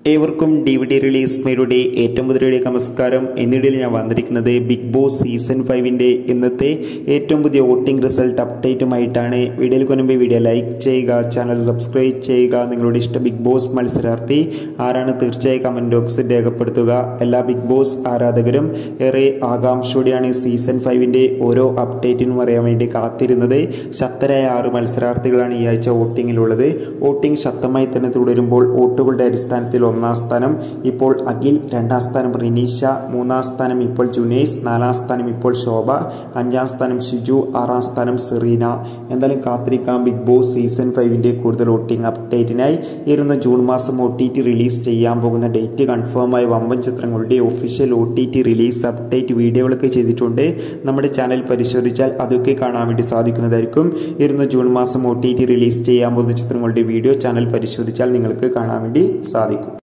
ഏവർക്കും D V D release മേരുടെ ഏറ്റവും പുതിയ നമസ്കാരം എന്നിടയിൽ ഞാൻ വന്നിരിക്കുന്നത് ബിഗ് ബോസ് സീസൺ ഫൈവിൻ്റെ ഇന്നത്തെ ഏറ്റവും പുതിയ വോട്ടിംഗ് റിസൾട്ട് അപ്ഡേറ്റുമായിട്ടാണ് വീഡിയോയിൽ കൊണ്ടുമ്പോൾ വീഡിയോ ലൈക്ക് ചെയ്യുക ചാനൽ സബ്സ്ക്രൈബ് ചെയ്യുക നിങ്ങളുടെ ഇഷ്ട ബിഗ് ബോസ് മത്സരാർത്ഥി ആരാണ് തീർച്ചയായും കമൻറ്റ് ബോക്സിൽ രേഖപ്പെടുത്തുക എല്ലാ ബിഗ് ബോസ് ആരാധകരും ഏറെ ആകാംക്ഷയോടെയാണ് സീസൺ ഫൈവിൻ്റെ ഓരോ അപ്ഡേറ്റിനും അറിയാൻ വേണ്ടി കാത്തിരുന്നത് ശക്തരായ ആറ് മത്സരാർത്ഥികളാണ് ഈ ആഴ്ച വോട്ടിങ്ങിലുള്ളത് വോട്ടിംഗ് ശക്തമായി തന്നെ തുടരുമ്പോൾ വോട്ടുകളുടെ അടിസ്ഥാനത്തിൽ ഒന്നാം സ്ഥാനം ഇപ്പോൾ അഖിൽ രണ്ടാം സ്ഥാനം റിനീഷ മൂന്നാം സ്ഥാനം ഇപ്പോൾ ജുനേസ് നാലാം സ്ഥാനം ഇപ്പോൾ ശോഭ അഞ്ചാം സ്ഥാനം ഷിജു ആറാം സ്ഥാനം സെറീന എന്തായാലും കാത്തിരിക്കാം ബിഗ് ബോസ് സീസൺ ഫൈവിൻ്റെ കൂടുതൽ വോട്ടിംഗ് അപ്ഡേറ്റിനായി ഇരുന്ന ജൂൺ മാസം ഒ ടി ടി റിലീസ് ചെയ്യാൻ പോകുന്ന ഡേറ്റ് കൺഫേമായ വമ്പൻ ചിത്രങ്ങളുടെ official O T T release update വീഡിയോകളൊക്കെ ചെയ്തിട്ടുണ്ട് നമ്മുടെ ചാനൽ പരിശോധിച്ചാൽ അതൊക്കെ കാണാൻ വേണ്ടി സാധിക്കുന്നതായിരിക്കും ഇരുന്ന ജൂൺ മാസം ഒ ടി ടി റിലീസ് ചെയ്യാൻ പോകുന്ന ചിത്രങ്ങളുടെ വീഡിയോ ചാനൽ പരിശോധിച്ചാൽ നിങ്ങൾക്ക് കാണാൻ വേണ്ടി സാധിക്കും